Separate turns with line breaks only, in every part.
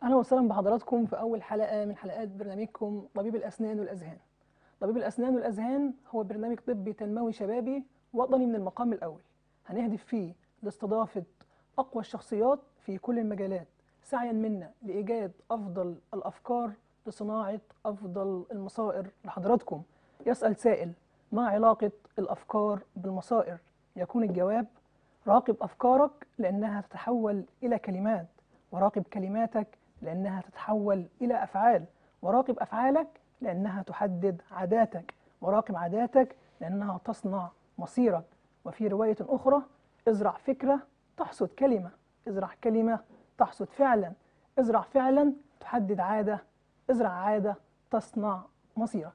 أهلا وسهلا بحضراتكم في أول حلقة من حلقات برنامجكم طبيب الأسنان والأذهان. طبيب الأسنان والأذهان هو برنامج طبي تنموي شبابي وطني من المقام الأول. هنهدف فيه لاستضافة أقوى الشخصيات في كل المجالات سعيا منا لإيجاد أفضل الأفكار لصناعة أفضل المصائر لحضراتكم. يسأل سائل ما علاقة الأفكار بالمصائر؟ يكون الجواب راقب أفكارك لأنها تتحول إلى كلمات وراقب كلماتك لأنها تتحول إلى أفعال وراقب أفعالك لأنها تحدد عاداتك وراقب عاداتك لأنها تصنع مصيرك وفي رواية أخرى ازرع فكرة تحصد كلمة ازرع كلمة تحصد فعلا ازرع فعلا تحدد عادة ازرع عادة تصنع مصيرك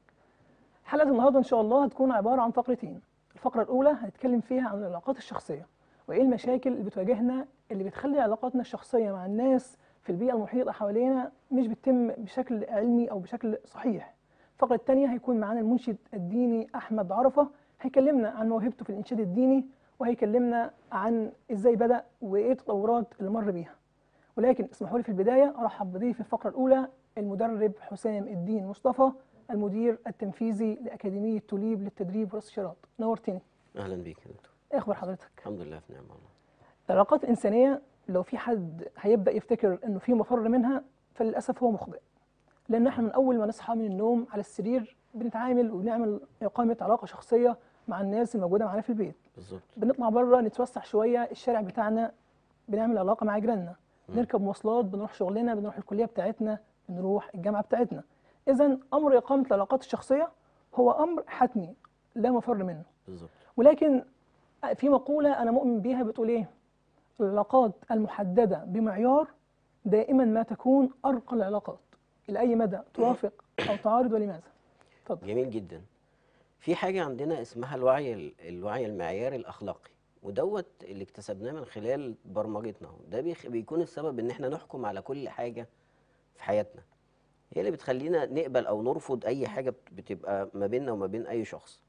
حلقة النهاردة إن شاء الله هتكون عبارة عن فقرتين الفقرة الأولى هنتكلم فيها عن العلاقات الشخصية وإيه المشاكل اللي بتواجهنا اللي بتخلي علاقاتنا الشخصية مع الناس في البيئة المحيطة حوالينا مش بتتم بشكل علمي أو بشكل صحيح الفقرة الثانية هيكون معانا المنشد الديني أحمد عرفة هيكلمنا عن موهبته في الإنشاد الديني وهيكلمنا عن إزاي بدأ وإيه التطورات اللي مر بيها ولكن اسمحوا لي في البداية أرحب بضيف الفقرة الأولى المدرب حسام الدين مصطفى المدير التنفيذي لأكاديمية توليب للتدريب والاستشارات نورتني
اهلا بيك يا دكتور
إيه أخبار حضرتك
الحمد لله في نعمه والله
العلاقات الإنسانية لو في حد هيبدأ يفتكر إنه في مفر منها فللأسف هو مخطئ لأن إحنا من أول ما نصحى من النوم على السرير بنتعامل وبنعمل إقامة علاقة شخصية مع الناس الموجودة معانا في البيت
بالظبط
بنطلع بره نتوسع شوية الشارع بتاعنا بنعمل علاقة مع جيراننا نركب مواصلات بنروح شغلنا بنروح الكلية بتاعتنا بنروح الجامعة بتاعتنا إذا أمر إقامة العلاقات الشخصية هو أمر حتمي لا مفر منه
بالظبط
ولكن في مقولة أنا مؤمن بيها بتقول إيه؟ العلاقات المحددة بمعيار دائما ما تكون أرقى العلاقات إلى أي مدى توافق أو تعارض ولماذا؟ اتفضل
جميل جدا في حاجه عندنا اسمها الوعي ال- الوعي المعياري الاخلاقي ودوت اللي اكتسبناه من خلال برمجتنا ده بيخ- بيكون السبب ان احنا نحكم على كل حاجه في حياتنا هي اللي بتخلينا نقبل او نرفض اي حاجه بت- بتبقى ما بيننا وما بين اي شخص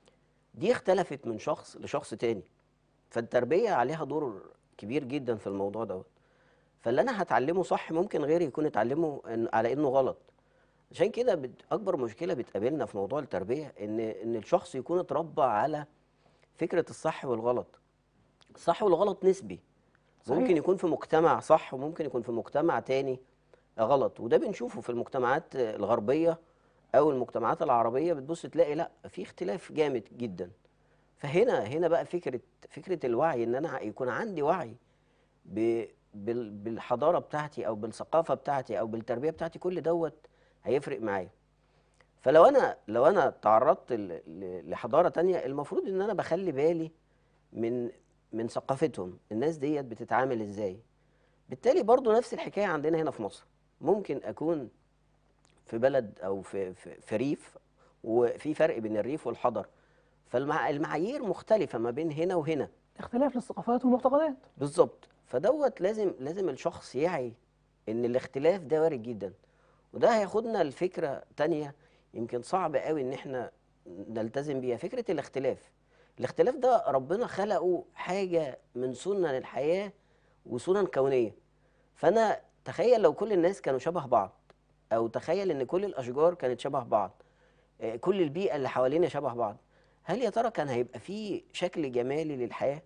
دي اختلفت من شخص لشخص تاني فالتربيه عليها دور كبير جدا في الموضوع دوت فاللي انا هتعلمه صح ممكن غيري يكون اتعلمه إن على انه غلط عشان كده بت- اكبر مشكله بتقابلنا في موضوع التربيه ان ان الشخص يكون اتربى على فكره الصح والغلط الصح والغلط نسبي
صحيح.
ممكن يكون في مجتمع صح وممكن يكون في مجتمع تاني غلط وده بنشوفه في المجتمعات الغربيه او المجتمعات العربيه بتبص تلاقي لا في اختلاف جامد جدا فهنا هنا بقى فكره فكره الوعي ان انا يكون عندي وعي ب- بال- بالحضاره بتاعتي او بالثقافه بتاعتي او بالتربيه بتاعتي كل دوت هيفرق معايا فلو انا لو انا تعرضت ل- ل- لحضاره تانية المفروض ان انا بخلي بالي من من ثقافتهم الناس ديت بتتعامل ازاي بالتالي برضو نفس الحكايه عندنا هنا في مصر ممكن اكون في بلد او في في, في ريف وفي فرق بين الريف والحضر فالمعايير مختلفه ما بين هنا وهنا
اختلاف للثقافات والمعتقدات
بالظبط فدوت لازم لازم الشخص يعي ان الاختلاف ده وارد جدا وده هياخدنا لفكره تانية يمكن صعب قوي ان احنا نلتزم بيها فكره الاختلاف الاختلاف ده ربنا خلقه حاجه من سنن الحياه وسنن كونيه فانا تخيل لو كل الناس كانوا شبه بعض او تخيل ان كل الاشجار كانت شبه بعض آه، كل البيئه اللي حوالينا شبه بعض هل يا ترى كان هيبقى فيه شكل جمالي للحياه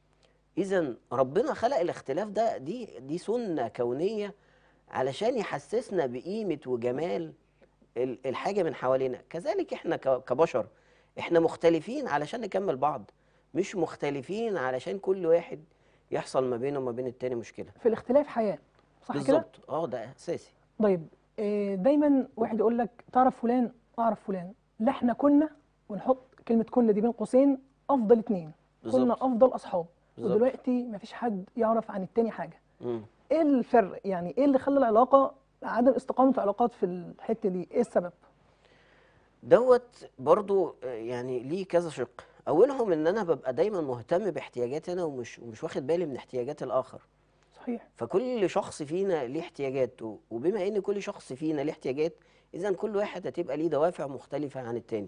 اذا ربنا خلق الاختلاف ده دي دي سنه كونيه علشان يحسسنا بقيمه وجمال ال- الحاجه من حوالينا كذلك احنا ك- كبشر احنا مختلفين علشان نكمل بعض مش مختلفين علشان كل واحد يحصل ما بينه وما بين التاني مشكله
في الاختلاف حياة صح كده؟
بالظبط اه ده اساسي
طيب آه، دايما واحد يقول لك تعرف فلان أعرف فلان لا احنا كنا ونحط كلمة كنا دي بين قوسين أفضل اتنين كنا
بالظبط.
أفضل أصحاب
بالظبط.
ودلوقتي مفيش حد يعرف عن التاني حاجة
مم.
ايه الفرق يعني ايه اللي خلى العلاقه عدم استقامه العلاقات في الحته دي ايه السبب
دوت برضو آه، يعني ليه كذا شق اولهم ان انا ببقى دايما مهتم باحتياجاتي انا ومش ومش واخد بالي من احتياجات الاخر
صحيح
فكل شخص فينا ليه احتياجات و- وبما ان كل شخص فينا ليه احتياجات اذا كل واحد هتبقى ليه دوافع مختلفة عن التاني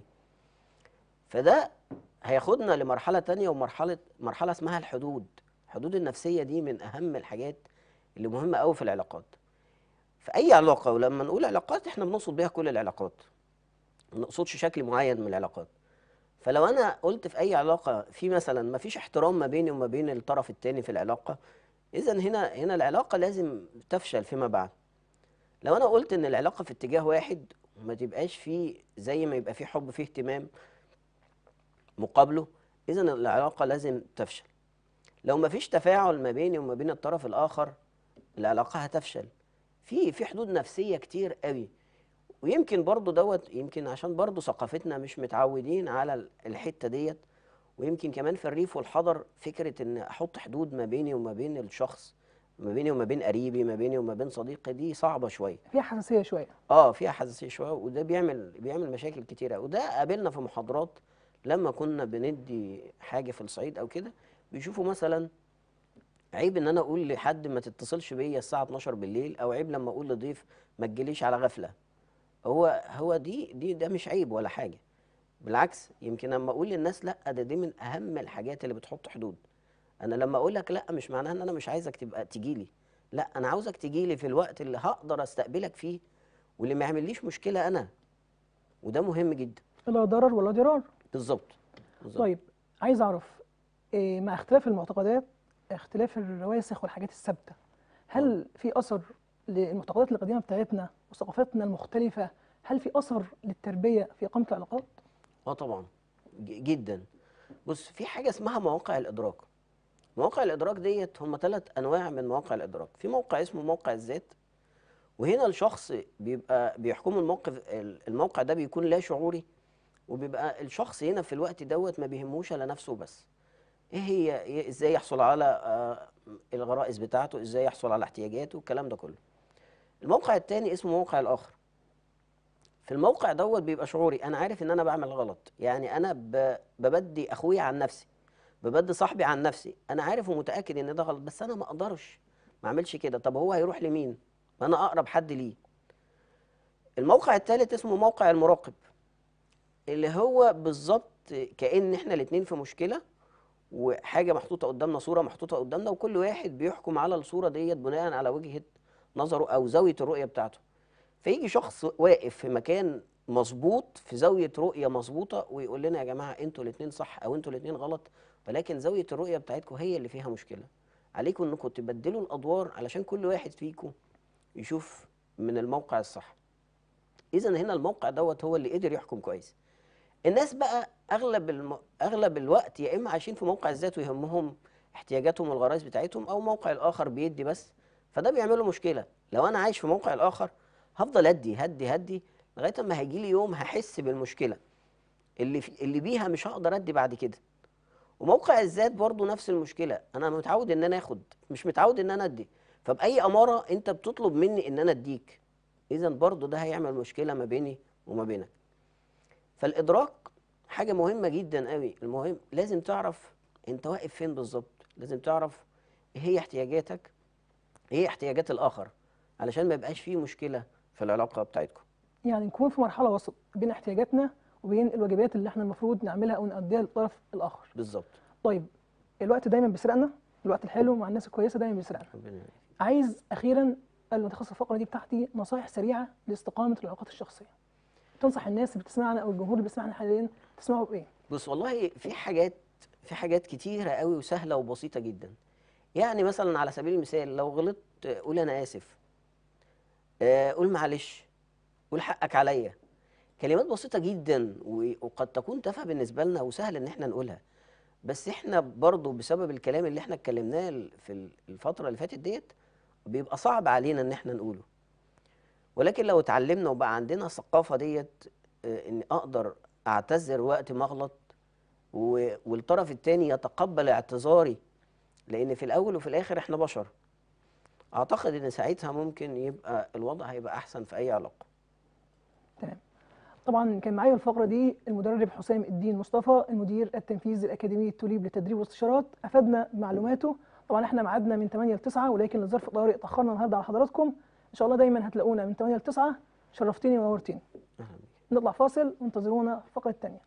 فده هياخدنا لمرحلة تانية ومرحلة مرحلة اسمها الحدود الحدود النفسية دي من اهم الحاجات اللي مهمة قوي في العلاقات في اي علاقه ولما نقول علاقات احنا بنقصد بيها كل العلاقات ما نقصدش شكل معين من العلاقات فلو انا قلت في اي علاقه في مثلا ما فيش احترام ما بيني وما بين الطرف الثاني في العلاقه اذا هنا هنا العلاقه لازم تفشل فيما بعد لو انا قلت ان العلاقه في اتجاه واحد وما تبقاش فيه زي ما يبقى فيه حب فيه اهتمام مقابله اذا العلاقه لازم تفشل لو ما فيش تفاعل ما بيني وما بين الطرف الاخر العلاقه هتفشل في في حدود نفسيه كتير قوي ويمكن برضو دوت يمكن عشان برضو ثقافتنا مش متعودين على ال- الحته ديت ويمكن كمان في الريف والحضر فكره ان احط حدود ما بيني وما بين الشخص ما بيني وما بين قريبي ما بيني وما بين صديقي دي صعبه شويه
فيها حساسيه شويه
اه فيها حساسيه شويه وده بيعمل بيعمل مشاكل كتيره وده قابلنا في محاضرات لما كنا بندي حاجه في الصعيد او كده بيشوفوا مثلا عيب ان انا اقول لحد ما تتصلش بيا الساعه 12 بالليل او عيب لما اقول لضيف ما تجيليش على غفله هو هو دي دي ده مش عيب ولا حاجه بالعكس يمكن لما اقول للناس لا ده دي من اهم الحاجات اللي بتحط حدود انا لما اقول لك لا مش معناها ان انا مش عايزك تبقى تجيلي لا انا عاوزك تجيلي في الوقت اللي هقدر استقبلك فيه واللي ما يعمليش مشكله انا وده مهم جدا
لا ضرر ولا ضرار
بالظبط بالظبط
طيب عايز اعرف إيه مع اختلاف المعتقدات اختلاف الرواسخ والحاجات الثابته هل في اثر للمعتقدات القديمه بتاعتنا وثقافتنا المختلفه هل في اثر للتربيه في اقامه العلاقات
اه طبعا ج- جدا بص في حاجه اسمها مواقع الادراك مواقع الادراك ديت هم ثلاث انواع من مواقع الادراك في موقع اسمه موقع الذات وهنا الشخص بيبقى بيحكمه الموقف الموقع ده بيكون لا شعوري وبيبقى الشخص هنا في الوقت دوت ما بيهموش على نفسه بس ايه هي إيه ازاي يحصل على آه، الغرائز بتاعته ازاي يحصل على احتياجاته الكلام ده كله الموقع التاني اسمه موقع الاخر في الموقع دوت بيبقى شعوري انا عارف ان انا بعمل غلط يعني انا ب- ببدي اخويا عن نفسي ببدي صاحبي عن نفسي انا عارف ومتاكد ان ده غلط بس انا ما اقدرش ما اعملش كده طب هو هيروح لمين ما انا اقرب حد ليه الموقع الثالث اسمه موقع المراقب اللي هو بالظبط كأن احنا الاتنين في مشكلة وحاجة محطوطة قدامنا صورة محطوطة قدامنا وكل واحد بيحكم على الصورة ديت بناء على وجهة نظره أو زاوية الرؤية بتاعته فيجي شخص واقف في مكان مظبوط في زاوية رؤية مظبوطة ويقول لنا يا جماعة انتوا الاتنين صح أو انتوا الاتنين غلط ولكن زاوية الرؤية بتاعتكم هي اللي فيها مشكلة عليكم انكم تبدلوا الأدوار علشان كل واحد فيكم يشوف من الموقع الصح إذا هنا الموقع دوت هو اللي قدر يحكم كويس الناس بقى اغلب الم... اغلب الوقت يا اما عايشين في موقع الذات ويهمهم احتياجاتهم والغرائز بتاعتهم او موقع الاخر بيدي بس فده بيعمل له مشكله لو انا عايش في موقع الاخر هفضل ادي هدي هدي لغايه اما هيجي لي يوم هحس بالمشكله اللي في... اللي بيها مش هقدر ادي بعد كده وموقع الذات برضو نفس المشكله انا متعود ان انا اخد مش متعود ان انا ادي فباي اماره انت بتطلب مني ان انا اديك اذا برضو ده هيعمل مشكله ما بيني وما بينك فالادراك حاجه مهمه جدا قوي المهم لازم تعرف انت واقف فين بالظبط لازم تعرف ايه هي احتياجاتك ايه هي احتياجات الاخر علشان ما يبقاش فيه مشكله في العلاقه بتاعتكم
يعني نكون في مرحله وسط بين احتياجاتنا وبين الواجبات اللي احنا المفروض نعملها او نأديها للطرف الاخر
بالظبط
طيب الوقت دايما بيسرقنا الوقت الحلو مع الناس الكويسه دايما بيسرقنا
ربنا يبارك.
عايز اخيرا قبل ما تخلص الفقره دي بتاعتي نصائح سريعه لاستقامه العلاقات الشخصيه تنصح الناس اللي بتسمعنا او الجمهور اللي بيسمعنا حاليا تسمعوا بايه
بص والله في حاجات في حاجات كتيره قوي وسهله وبسيطه جدا يعني مثلا على سبيل المثال لو غلطت قول انا اسف آه، قول معلش قول حقك عليا كلمات بسيطة جدا و- وقد تكون تافهة بالنسبة لنا وسهل ان احنا نقولها بس احنا برضو بسبب الكلام اللي احنا اتكلمناه ال- في ال- الفترة اللي فاتت ديت بيبقى صعب علينا ان احنا نقوله ولكن لو اتعلمنا وبقى عندنا الثقافة ديت آه، ان اقدر اعتذر وقت ما اغلط و- والطرف التاني يتقبل اعتذاري لان في الاول وفي الاخر احنا بشر اعتقد ان ساعتها ممكن يبقى الوضع هيبقى احسن في اي علاقة
تمام طبعا كان معايا الفقره دي المدرب حسام الدين مصطفى المدير التنفيذي الاكاديميه توليب للتدريب والاستشارات افادنا بمعلوماته طبعا احنا ميعادنا من 8 ل 9 ولكن لظرف طارئ اتاخرنا النهارده على حضراتكم ان شاء الله دايما هتلاقونا من 8 ل 9 شرفتني ونورتني
اهلا بيك
نطلع فاصل وانتظرونا في الفقره الثانيه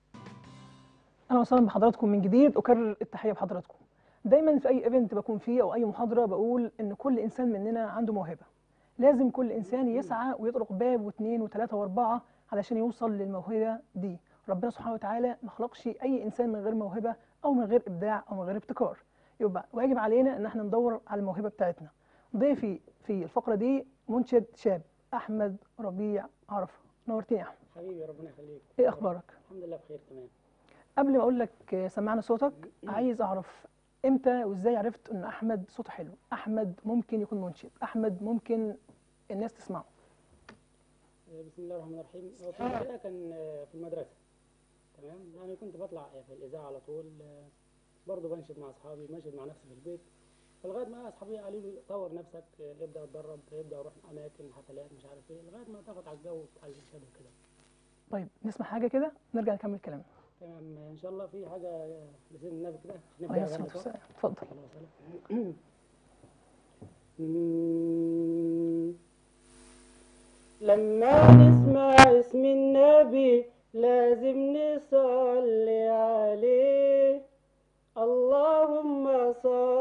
اهلا وسهلا بحضراتكم من جديد اكرر التحيه بحضراتكم دايما في اي ايفنت بكون فيه او اي محاضره بقول ان كل انسان مننا عنده موهبه لازم كل انسان يسعى ويطرق باب واثنين وثلاثه واربعه علشان يوصل للموهبه دي ربنا سبحانه وتعالى ما خلقش اي انسان من غير موهبه او من غير ابداع او من غير ابتكار يبقى واجب علينا ان احنا ندور على الموهبه بتاعتنا ضيفي في الفقره دي منشد شاب احمد ربيع عرفه نورتني يا احمد
حبيبي ربنا يخليك
ايه اخبارك
الحمد لله بخير تمام
قبل ما اقول لك آه، سمعنا صوتك عايز اعرف امتى وازاي عرفت ان احمد صوته حلو احمد ممكن يكون منشد احمد ممكن الناس تسمعه
آه، بسم الله الرحمن الرحيم هو في البداية كان آه، في المدرسة تمام يعني كنت بطلع في الإذاعة على طول آه، برضه بنشد مع أصحابي بنشد مع نفسي في البيت فلغاية ما أصحابي قالوا لي طور نفسك آه، ابدأ اتدرب ابدأ روح أماكن حفلات مش عارف إيه لغاية ما تاخد على الجو وتتعلم شد وكده
طيب نسمع حاجه كده نرجع نكمل كلامنا
تمام آه، إن شاء الله في حاجة آه، لسيدنا النبي كده نبدأ
عليه
أغني
الصلاه
سوا.
والسلام اتفضل
صلى الله عليه وسلم. مم. لما نسمع اسم النبي لازم نصلي عليه اللهم صل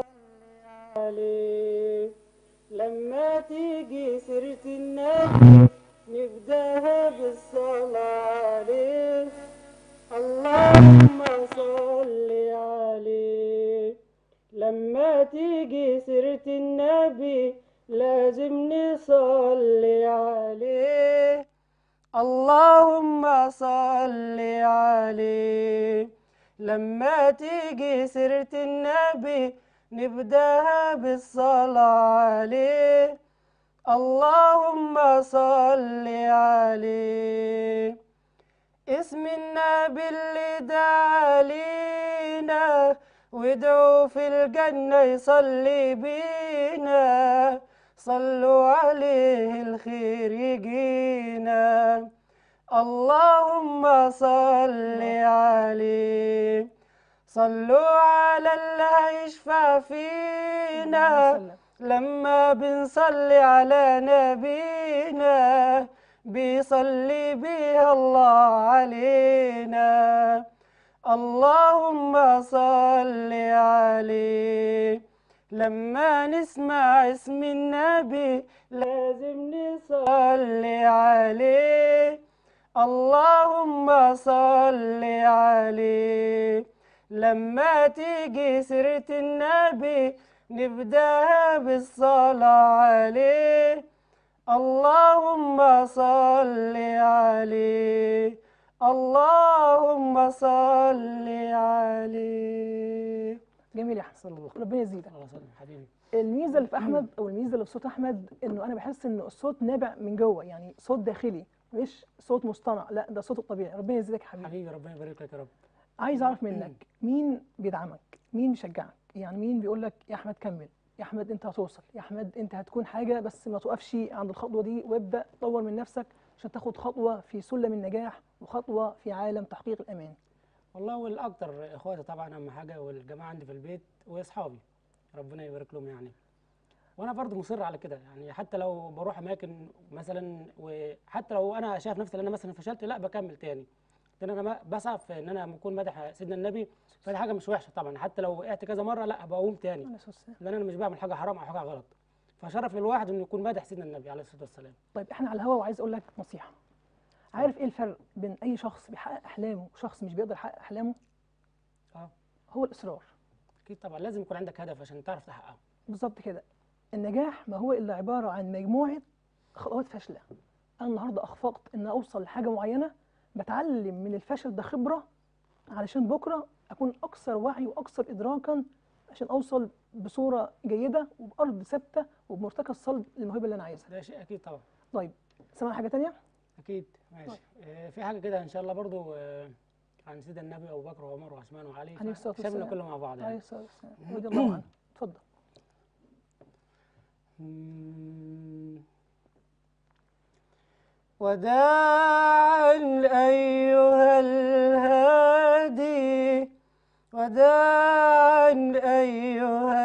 عليه لما تيجي سيرة النبي نبدأها بالصلاة عليه اللهم صل عليه لما تيجي سيرة النبي لازم نصلي عليه اللهم صل عليه لما تيجي سيرة النبي نبدأها بالصلاة عليه اللهم صل عليه اسم النبي اللي دعا علينا وادعوا في الجنة يصلي بينا صلوا عليه الخير يجينا اللهم صل عليه صلوا على اللي هيشفع فينا لما بنصلي على نبينا بيصلي بيها الله علينا اللهم صل عليه لما نسمع اسم النبي لازم نصلي عليه اللهم صل عليه لما تيجي سيرة النبي نبدأها بالصلاة عليه اللهم صل عليه اللهم صل عليه
جميل يا احمد ربنا يزيدك
الله يسلمك حبيبي
الميزه اللي في احمد او الميزه اللي في صوت احمد انه انا بحس ان الصوت نابع من جوه يعني صوت داخلي مش صوت مصطنع لا ده صوت الطبيعي ربنا يزيدك يا حبيبي
حبيبي ربنا يبارك لك يا رب
عايز اعرف منك مين بيدعمك مين بيشجعك يعني مين بيقول لك يا احمد كمل يا احمد انت هتوصل يا احمد انت هتكون حاجه بس ما توقفش عند الخطوه دي وابدا طور من نفسك عشان تاخد خطوه في سلم النجاح وخطوه في عالم تحقيق الامان
والله والاكتر اخواتي طبعا اهم حاجه والجماعه عندي في البيت واصحابي ربنا يبارك لهم يعني وانا برضه مصر على كده يعني حتى لو بروح اماكن مثلا وحتى لو انا شايف نفسي ان انا مثلا فشلت لا بكمل تاني لان انا ما- بسعى في ان انا اكون مادح سيدنا النبي فدي حاجه مش وحشه طبعا حتى لو وقعت كذا مره لا بقوم تاني
عليه الصلاة والسلام.
لان انا مش بعمل حاجه حرام او حاجه غلط فشرف للواحد انه يكون مادح سيدنا النبي عليه الصلاه والسلام
طيب احنا على الهوا وعايز اقول لك نصيحه عارف ايه الفرق بين اي شخص بيحقق احلامه وشخص مش بيقدر يحقق احلامه
اه
هو الاصرار
اكيد طبعا لازم يكون عندك هدف عشان تعرف تحققه
بالظبط كده النجاح ما هو الا عباره عن مجموعه خطوات فاشله انا النهارده اخفقت ان اوصل لحاجه معينه بتعلم من الفشل ده خبره علشان بكره اكون اكثر وعي واكثر ادراكا عشان اوصل بصوره جيده وبارض ثابته وبمرتكز صلب للموهبه اللي انا عايزها
ده شيء اكيد طبعا
طيب سمعنا حاجه تانية
اكيد ماشي آه في حاجه كده ان شاء الله برضو آه عن سيدنا النبي ابو بكر وعمر وعثمان وعلي
عليه الصلاة
شاملنا
والسلام.
كله مع بعض
عليه
يعني
الصلاه والسلام رضي الله عنه اتفضل
مم. وداعا أيها الهادي وداعا أيها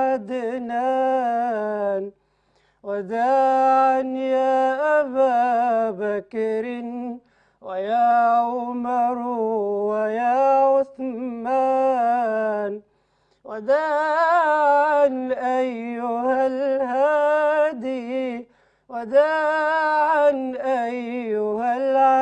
العدنان وداعا يا أبا بكر ويا عمر ويا عثمان وداعا أيها الهادي وداعا أيها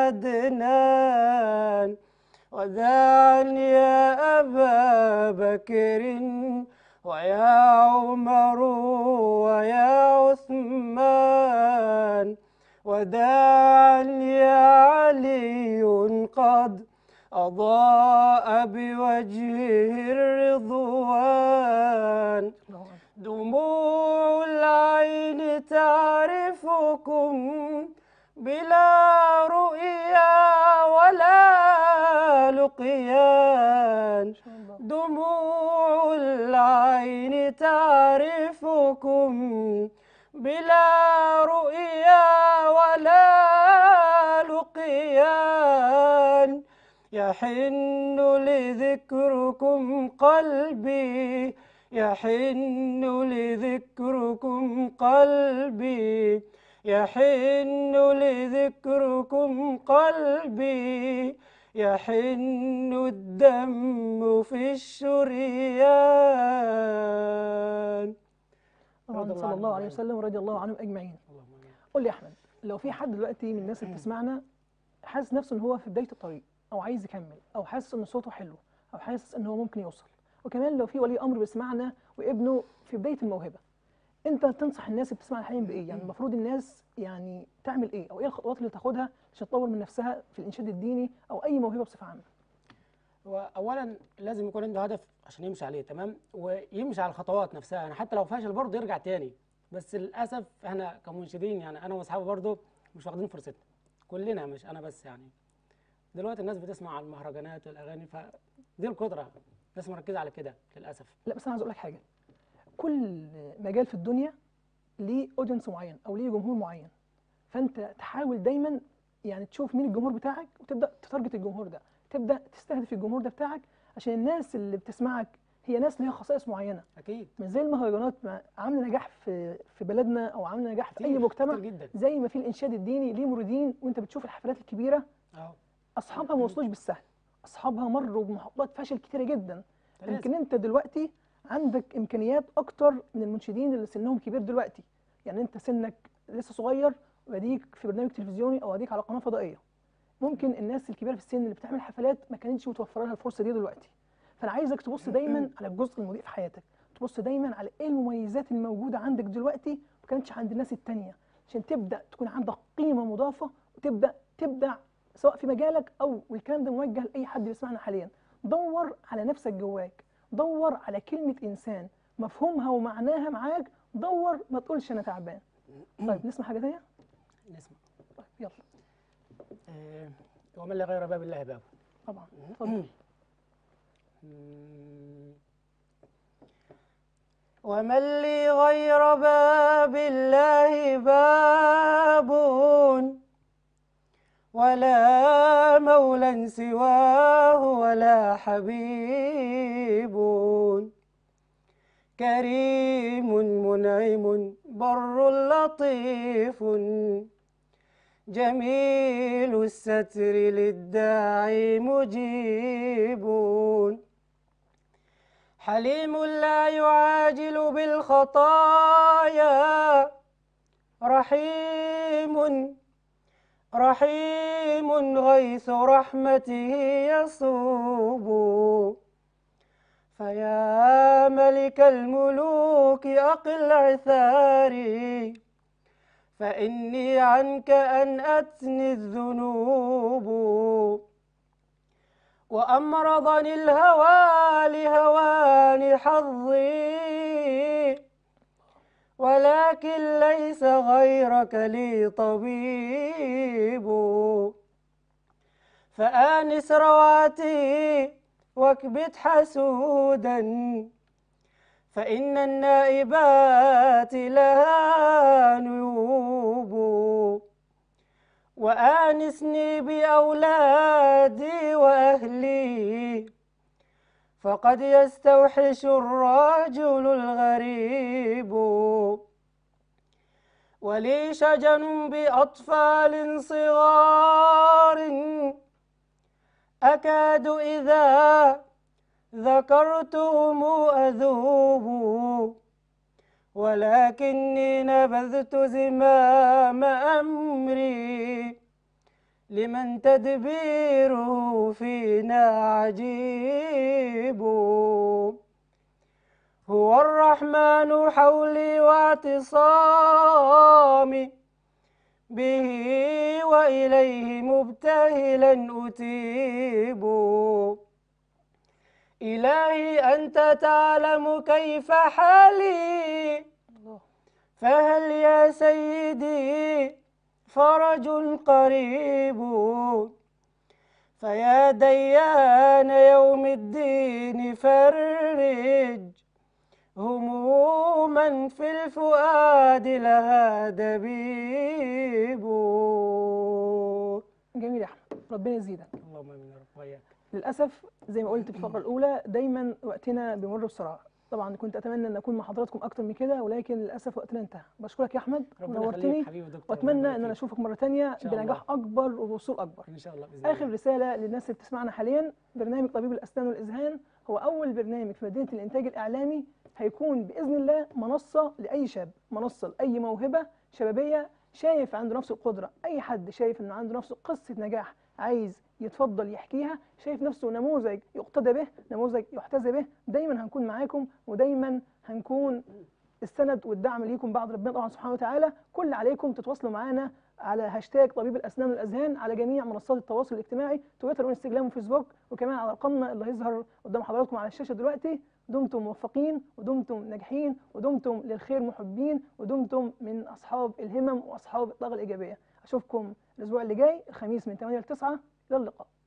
العدنان وداعا يا أبا بكر ويا عمر ويا عثمان وداعا يا علي قد أضاء بوجهه الرضوان
الله أكبر.
دموع العين تعرفكم بلا رؤيا ولا لقيان
ما شاء الله
دموع العين تعرفكم بلا رؤيا ولا لقيان يحن لذكركم قلبي يحن لذكركم قلبي يحن لذكركم قلبي يحن الدم في الشريان
طبعا
رضي الله
صلى الله
عنهم
عليه
أجمعين.
وسلم ورضي الله عنهم اجمعين
اللهم آمين.
قول لي يا احمد لو في حد دلوقتي من الناس اللي بتسمعنا حاسس نفسه ان هو في بدايه الطريق او عايز يكمل او حاسس ان صوته حلو او حاسس ان هو ممكن يوصل وكمان لو في ولي امر بيسمعنا وابنه في بدايه الموهبه انت تنصح الناس اللي بتسمعنا حاليا بايه يعني المفروض الناس يعني تعمل ايه او ايه الخطوات اللي تاخدها عشان تطور من نفسها في الانشاد الديني او اي موهبه بصفه عامه
هو اولا لازم يكون عنده هدف عشان يمشي عليه تمام ويمشي على الخطوات نفسها يعني حتى لو فشل برضه يرجع تاني بس للاسف احنا كمنشدين يعني انا واصحابي برضه مش واخدين فرصتنا كلنا مش انا بس يعني دلوقتي الناس بتسمع المهرجانات والاغاني فدي القدره الناس مركزه على كده للاسف
لا بس انا عايز اقول لك حاجه كل مجال في الدنيا ليه اودينس معين او ليه جمهور معين فانت تحاول دايما يعني تشوف مين الجمهور بتاعك وتبدا تتارجت الجمهور ده تبدا تستهدف الجمهور ده بتاعك عشان الناس اللي بتسمعك هي ناس ليها خصائص معينه
اكيد
مش زي المهرجانات ما عامله نجاح في في بلدنا او عامله نجاح في اي
كتير-
مجتمع
كتير جدا
زي ما في الانشاد الديني ليه موردين وانت بتشوف الحفلات الكبيره
اه
اصحابها ما وصلوش بالسهل اصحابها مروا بمحطات فشل كتيره جدا
لازم.
يمكن انت دلوقتي عندك امكانيات اكتر من المنشدين اللي سنهم كبير دلوقتي يعني انت سنك لسه صغير واديك في برنامج تلفزيوني او اديك على قناه فضائيه ممكن الناس الكبيره في السن اللي بتعمل حفلات ما كانتش متوفره لها الفرصه دي دلوقتي فانا عايزك تبص دايما على الجزء المضيء في حياتك تبص دايما على ايه المميزات الموجوده عندك دلوقتي ما كانتش عند الناس التانية عشان تبدا تكون عندك قيمه مضافه وتبدا تبدع سواء في مجالك او والكلام ده موجه لاي حد بيسمعنا حاليا دور على نفسك جواك دور على كلمه انسان مفهومها ومعناها معاك دور ما تقولش انا تعبان طيب نسمع حاجه ثانيه
نسمع
طيب يلا
آه، ومن لا غير باب الله باب
طبعا اتفضل
مم. ومن لي غير باب الله باب ولا مولى سواه ولا حبيب كريم منعم بر لطيف جميل الستر للداعي مجيب حليم لا يعاجل بالخطايا رحيم رحيم غيث رحمته يصوب فيا ملك الملوك أقل عثاري فإني عنك أن أتني الذنوب وأمرضني الهوى لهوان حظي ولكن ليس غيرك لي طبيب فآنس رواتي واكبت حسودا فإن النائبات لها نيوب وآنسني بأولادي وأهلي فقد يستوحش الرجل الغريب ولي شجن بأطفال صغار أكاد إذا ذكرتهم أذوب ولكني نبذت زمام أمري لمن تدبيره فينا عجيب هو الرحمن حولي واعتصامي به وإليه مبتهلا أتيب إلهي أنت تعلم كيف حالي
الله
فهل يا سيدي فرج قريب فيا ديان يوم الدين فرج هموما في الفؤاد لها دبيب
جميل يا احمد ربنا يزيدك
اللهم امين يا رب وإياك.
للاسف زي ما قلت في الفقره الاولى دايما وقتنا بيمر بسرعه طبعا كنت اتمنى ان اكون مع حضراتكم اكتر من كده ولكن للاسف وقتنا انتهى بشكرك يا احمد
ربنا
ونورتني
يخليك حبيبي دكتور
واتمنى
ربنا
ان انا
يبارك
اشوفك مره تانية
شاء الله.
بنجاح اكبر وبوصول اكبر
فيك. ان شاء الله باذن
اخر
الله
رساله للناس اللي بتسمعنا حاليا برنامج طبيب الاسنان والاذهان هو اول برنامج في مدينه الانتاج الاعلامي هيكون باذن الله منصه لاي شاب منصه لاي موهبه شبابيه شايف عنده نفس القدره اي حد شايف انه عنده نفس قصه نجاح عايز يتفضل يحكيها شايف نفسه نموذج يقتدى به نموذج يحتذى به دايما هنكون معاكم ودايما هنكون السند والدعم ليكم بعد ربنا طبعا سبحانه وتعالى كل اللي عليكم تتواصلوا معانا على هاشتاج طبيب الاسنان والاذهان على جميع منصات التواصل الاجتماعي تويتر وانستجرام وفيسبوك وكمان على رقمنا اللي هيظهر قدام حضراتكم على الشاشه دلوقتي دمتم موفقين ودمتم ناجحين ودمتم للخير محبين ودمتم من اصحاب الهمم واصحاب الطاقه الايجابيه اشوفكم الاسبوع اللي جاي الخميس من 8 ل 9 الى اللقاء